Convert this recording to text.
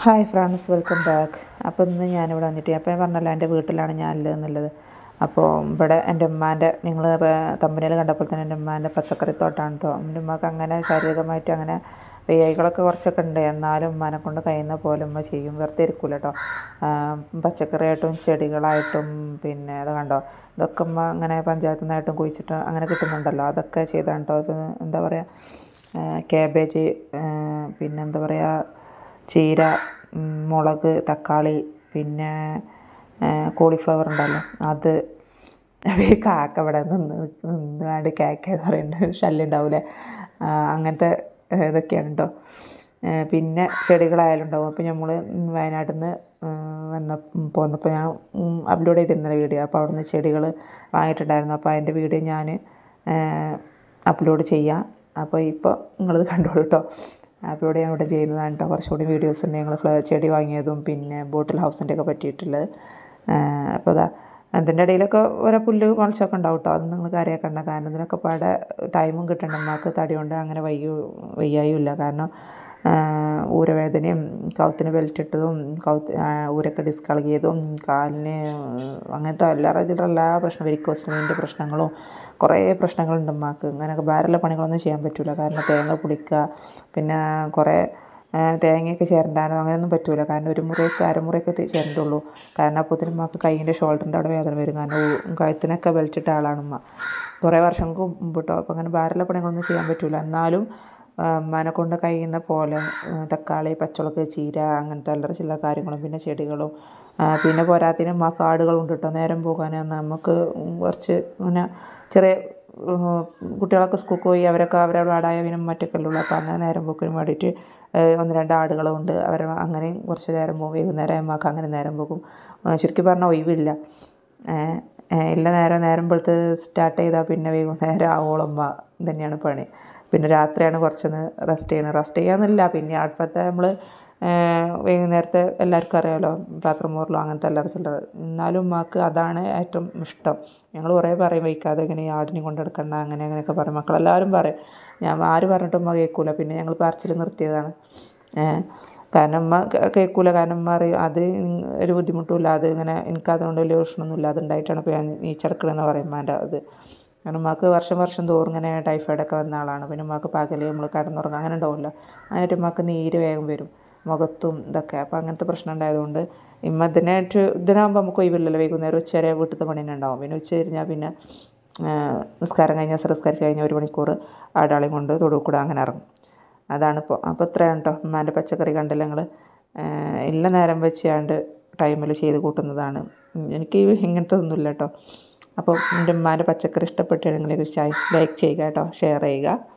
hi friends welcome back അപ്പോൾ ഇന്ന് ഞാനിവിടെ വന്നിട്ട് അപ്പോൾ ഞാൻ പറഞ്ഞല്ലോ എൻ്റെ വീട്ടിലാണ് ഞാനുള്ളത് എന്നുള്ളത് അപ്പോൾ ഇവിടെ എൻ്റെ ഉമ്മാൻ്റെ നിങ്ങൾ തമ്പനിയിൽ കണ്ടപ്പോൾ തന്നെ എൻ്റെ ഉമ്മാൻ്റെ പച്ചക്കറിത്തോട്ടാണ് തോ എൻ്റെ ഉമ്മക്ക് അങ്ങനെ ശാരീരികമായിട്ട് അങ്ങനെ വയ്യായികളൊക്കെ കുറച്ചൊക്കെ ഉണ്ട് എന്നാലും ഉമ്മാനെ കൊണ്ട് കഴിയുന്ന പോലെ ഉമ്മ ചെയ്യും വെറുതെ ഇരിക്കില്ല കേട്ടോ പച്ചക്കറിയായിട്ടും ചെടികളായിട്ടും പിന്നെ അത് കണ്ടോ ഇതൊക്കെ ഉമ്മ അങ്ങനെ പഞ്ചായത്തിൽ നിന്നായിട്ടും കുഴിച്ചിട്ട് അങ്ങനെ കിട്ടുന്നുണ്ടല്ലോ അതൊക്കെ ചെയ്താണ് കേട്ടോ എന്താ പറയുക കാബേജ് പിന്നെ എന്താ പറയുക ചീര മുളക് തക്കാളി പിന്നെ കോളിഫ്ലവർ ഉണ്ടല്ലോ അത് അപ്പോൾ ഈ കാക്ക ഇവിടെ നിന്ന് നിന്നാണ്ട് കാക്ക എന്ന് പറയുന്നുണ്ട് ശല്യം ഉണ്ടാവില്ലേ അങ്ങനത്തെ ഇതൊക്കെയാണ് കേട്ടോ പിന്നെ ചെടികളായാലും ഉണ്ടാവും അപ്പോൾ നമ്മൾ വയനാട്ടിൽ നിന്ന് വന്ന പോന്നപ്പോൾ ഞാൻ അപ്ലോഡ് ചെയ്തിരുന്ന വീഡിയോ അപ്പോൾ അവിടുന്ന് ചെടികൾ വാങ്ങിയിട്ടുണ്ടായിരുന്നു അപ്പോൾ അതിൻ്റെ വീഡിയോ ഞാൻ അപ്ലോഡ് ചെയ്യാം അപ്പോൾ ഇപ്പോൾ നിങ്ങളത് കണ്ടോളൂ കേട്ടോ അപ്ലോഡ് ഞാൻ ഇവിടെ ചെയ്യുന്നതാണ് കേട്ടോ കുറച്ചുകൂടി വീഡിയോസ് ഉണ്ട് ഞങ്ങൾ ഫ്ലവർ ചെടി വാങ്ങിയതും പിന്നെ ബോട്ടിൽ ഹൗസിൻ്റെ ഒക്കെ പറ്റിയിട്ടുള്ളത് അപ്പോൾ അതാ അതിൻ്റെ ഇടയിലൊക്കെ ഓരോ പുല്ല് മുളച്ചൊക്കെ ഉണ്ടാവും കേട്ടോ അത് നിങ്ങൾ കാര്യമാക്കണ്ട കാരണം ഇതിനൊക്കെ പാടെ ടൈമും കിട്ടണ്ട അമ്മക്ക് തടി കൊണ്ട് അങ്ങനെ വയ്യ വയ്യായും ഇല്ല കാരണം ഊരവേദനയും കൗത്തിന് ബെൽറ്റ് ഇട്ടതും കൗത്ത് ഊരൊക്കെ ഡിസ്ക് ഇളകിയതും കാലിന് അങ്ങനത്തെ എല്ലാ രീതിയിലുള്ള എല്ലാ പ്രശ്നം വെരിക്കോസിൻ്റെ പ്രശ്നങ്ങളും കുറേ പ്രശ്നങ്ങളുണ്ട് ഉമ്മാക്ക് അങ്ങനെയൊക്കെ ഭാരമുള്ള പണികളൊന്നും ചെയ്യാൻ പറ്റില്ല കാരണം തേങ്ങ പൊളിക്കുക പിന്നെ കുറേ തേങ്ങയൊക്കെ ചേരണ്ടാനോ അങ്ങനെയൊന്നും പറ്റില്ല കാരണം ഒരു മുറിയൊക്കെ അരമുറിയൊക്കെ ചേരണ്ടുള്ളൂ കാരണം അപ്പോഴത്തേനും ഉമ്മക്ക് കൈയിൻ്റെ ഷോൾഡറിൻ്റെ അവിടെ വേദന വരും കാരണം കഴുത്തിനൊക്കെ ബെൽറ്റ് ഇട്ട ആളാണ് ഉമ്മ കുറേ വർഷങ്ങൾക്ക് മുമ്പ് കേട്ടോ അപ്പോൾ അങ്ങനെ ഭാരമുള്ള പണികളൊന്നും ചെയ്യാൻ പറ്റില്ല എന്നാലും ഉമ്മാനെ കൊണ്ട് കഴിയുന്ന പോലെ തക്കാളി പച്ചമുളക് ചീര അങ്ങനത്തെ അല്ലറ ചില്ലറ കാര്യങ്ങളും പിന്നെ ചെടികളും പിന്നെ പോരാത്തിന് ഉമ്മ കാടുകളുണ്ട് കേട്ടോ നേരം പോകാൻ നമുക്ക് കുറച്ച് ഇങ്ങനെ ചെറിയ കുട്ടികളൊക്കെ സ്കൂളിൽ പോയി അവരൊക്കെ അവരുടെ ആടായ പിന്നെ മറ്റൊക്കെ ഉള്ളൂ അപ്പോൾ അങ്ങനെ നേരം പോക്കിന് വേണ്ടിയിട്ട് ഒന്ന് രണ്ട് ആടുകളുണ്ട് അവർ അങ്ങനെയും കുറച്ച് നേരം പോകും വൈകുന്നേരം ആകുമ്പോൾ അങ്ങനെ നേരം പോകും ചുരുക്കി പറഞ്ഞാൽ ഒഴിവില്ല എല്ലാ നേരം നേരം വെളുത്ത് സ്റ്റാർട്ട് ചെയ്താൽ പിന്നെ വൈകുന്നേരം ആവോളം തന്നെയാണ് പണി പിന്നെ രാത്രിയാണ് കുറച്ചൊന്ന് റെസ്റ്റ് ചെയ്യണം റെസ്റ്റ് ചെയ്യാന്നില്ല പിന്നെ അടുപ്പത്തെ നമ്മൾ വൈകുന്നേരത്തെ എല്ലാവർക്കും അറിയാമല്ലോ പാത്രം മോറലോ അങ്ങനത്തെ എല്ലാവരും ചില്ലറ എന്നാലും ഉമ്മാക്ക് അതാണ് ഏറ്റവും ഇഷ്ടം ഞങ്ങൾ കുറേ പറയും വയ്ക്കാതെ ഇങ്ങനെ ആടിനെ കൊണ്ടെടുക്കണ്ട അങ്ങനെ അങ്ങനെയൊക്കെ പറയും മക്കളെല്ലാവരും പറയും ഞാൻ ആര് പറഞ്ഞിട്ടും ഉമ്മ കേൾക്കില്ല പിന്നെ ഞങ്ങൾ പറച്ചിൽ നിർത്തിയതാണ് കാരണം ഉമ്മ കേൾക്കില്ല കാരണം ഉമ്മ അറിയും അത് ഒരു ബുദ്ധിമുട്ടുമില്ല അത് ഇങ്ങനെ എനിക്കതുകൊണ്ട് വലിയ പ്രശ്നമൊന്നുമില്ല അതുണ്ടായിട്ടാണ് ഇപ്പോൾ ഞാൻ നീച്ചെടുക്കണമെന്ന് പറയും ഉമ്മാൻ്റെ അത് കാരണം ഉമ്മാക്ക് വർഷം വർഷം തോറും ഇങ്ങനെ ടൈഫോയിഡൊക്കെ വന്ന ആളാണ് പിന്നെ ഉമ്മാക്ക് പകൽ നമ്മൾ കിടന്നുറങ്ങുക അങ്ങനെ ഉണ്ടാവില്ല അങ്ങനെയായിട്ട് ഉമ്മാക്ക് നീര് വേഗം വരും മുഖത്തും ഇതൊക്കെ അപ്പോൾ അങ്ങനത്തെ പ്രശ്നം ഉണ്ടായതുകൊണ്ട് ഇമ്മ ഇതിനായിട്ട് ഇതിനാകുമ്പോൾ നമുക്ക് ഒഴിവില്ലല്ലോ വൈകുന്നേരം ഉച്ച വരെ വീട്ടിലത്തെ പണി തന്നെ ഉണ്ടാവും പിന്നെ ഉച്ച കഴിഞ്ഞാൽ പിന്നെ നിസ്കാരം കഴിഞ്ഞാൽ നിസ്കരിച്ച് കഴിഞ്ഞാൽ ഒരു മണിക്കൂർ ആടാളെയും കൊണ്ട് തൊടുവ് കൂടെ അങ്ങനെ ഇറങ്ങും അതാണിപ്പോൾ അപ്പോൾ ഇത്രയാണ് കേട്ടോ ഉമ്മാൻ്റെ പച്ചക്കറി കണ്ടില്ല ഞങ്ങൾ എല്ലാ നേരം വെച്ചാണ്ട് ടൈമിൽ ചെയ്ത് കൂട്ടുന്നതാണ് എനിക്ക് ഇങ്ങനത്തെ ഒന്നുമില്ല കേട്ടോ അപ്പോൾ എൻ്റെ ഉമ്മാൻ്റെ പച്ചക്കറി ഇഷ്ടപ്പെട്ടാണെങ്കിൽ ലൈക്ക് ചെയ്യുക കേട്ടോ ഷെയർ ചെയ്യുക